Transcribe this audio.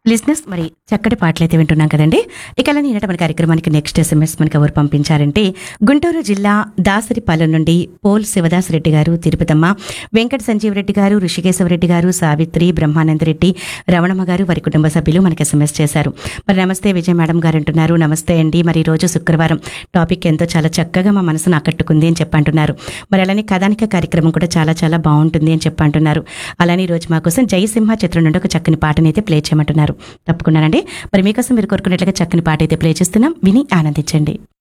లిజినెస్ మరి చక్కటి పాటలు అయితే వింటున్నాం కదండి ఇక అలానే ఈనాటి మన కార్యక్రమానికి నెక్స్ట్ ఎస్ఎంఎస్ మనకి ఎవరు పంపించారంటే గుంటూరు జిల్లా దాసరిపాలెం నుండి పోల్ శివదాస్ రెడ్డి గారు తిరుపతమ్మ వెంకట సంజీవ్ రెడ్డి గారు ఋషికేశవరెడ్డి గారు సావిత్రి బ్రహ్మానంద రెడ్డి రమణమ్మ గారు వారి కుటుంబ సభ్యులు మనకి ఎస్ఎంఎస్ చేశారు మరి నమస్తే విజయ్ మేడం గారు అంటున్నారు నమస్తే అండి మరి ఈ రోజు శుక్రవారం టాపిక్ ఎంతో చాలా చక్కగా మా మనసును ఆకట్టుకుంది అని చెప్పంటున్నారు మరి అలానే కథానిక కార్యక్రమం కూడా చాలా చాలా బాగుంటుంది అని చెప్పంటున్నారు అలానే ఈ రోజు మా కోసం జయసింహ చిత్రం నుండి ఒక చక్కని పాటని అయితే ప్లే చేయమంటున్నారు తప్పకుండానండి మరి మీకోసం మీరు కోరుకున్నట్లుగా చక్కని పాట అయితే ప్లే చేస్తున్నాం విని ఆనందించండి